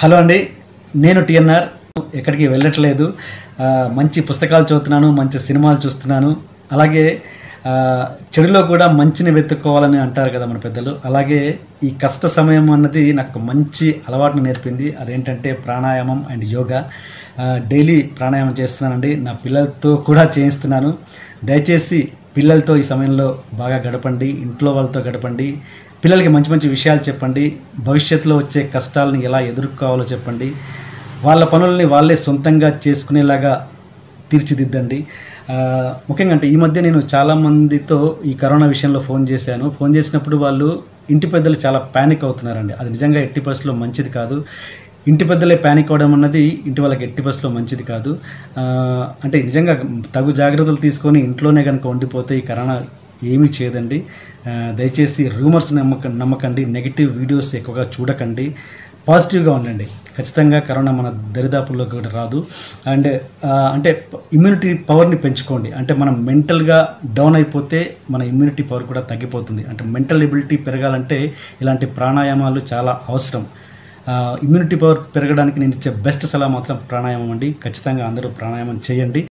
hello అండి నేను TNR ఎక్కడికి వెళ్ళట్లేదు ఆ, మంచి పుస్తకాలు చదువుతున్నాను మంచి సినిమాలు చూస్తున్నాను అలాగే ఆ, చెడులో కూడా మంచిని వెతుక్కోవాలని అంటారు కదా మన పెద్దలు అలాగే ఈ కష్ట సమయం అన్నది నాకు ఒక మంచి అలవాటును నేర్పింది అదేంటంటే ప్రాణాయామం అండ్ యోగా ఆ, డైలీ ప్రాణాయామం చేస్తున్నానండి నా పిల్లలతో కూడా చేయిస్తున్నాను దయచేసి పిల్లలతో ఈ సమయంలో బాగా గడపండి ఇంట్లో వాళ్ళతో గడపండి పిల్లలకి మంచి మంచి విషయాలు చెప్పండి భవిష్యత్తులో వచ్చే కష్టాలను ఎలా ఎదుర్కోవాలో చెప్పండి వాళ్ళ పనుల్ని వాళ్ళే సొంతంగా చేసుకునేలాగా తీర్చిదిద్దండి ఆ, ముఖ్యంగా అంటే ఈ మధ్య నేను చాలామందితో ఈ కరోనా విషయంలో ఫోన్ చేశాను ఫోన్ చేసినప్పుడు వాళ్ళు ఇంటి పెద్దలు చాలా ప్యానిక్ అవుతున్నారండి అది నిజంగా ఎట్టి పరిస్థితుల్లో మంచిది కాదు ఇంటి పెద్దలే ప్యానిక్ అవడం అన్నది ఇంటి వాళ్ళకి ఎట్టి పరిస్థితుల్లో మంచిది కాదు ఆ, అంటే నిజంగా తగు జాగ్రత్తలు తీసుకొని ఇంట్లోనే కనుక ఉండిపోతే ఈ కరోనా ఏమీ చేయదండి ఆ, దయచేసి రూమర్స్ నమ్మక నమ్మకండి నెగిటివ్ వీడియోస్ ఎక్కువగా చూడకండి పాజిటివ్గా ఉండండి ఖచ్చితంగా కరోనా మన దరిదాపుల్లో కూడా రాదు అండ్ ఆ, అంటే ఇమ్యూనిటీ పవర్ని పెంచుకోండి అంటే మనం మెంటల్గా డౌన్ అయిపోతే మన ఇమ్యూనిటీ పవర్ కూడా తగ్గిపోతుంది అంటే మెంటల్ ఎబిలిటీ పెరగాలంటే ఇలాంటి ప్రాణాయామాలు చాలా అవసరం ఇమ్యూనిటీ పవర్ పెరగడానికి నేను ఇచ్చే బెస్ట్ సలహా మాత్రం ప్రాణాయామం అండి ఖచ్చితంగా అందరూ ప్రాణాయామం చేయండి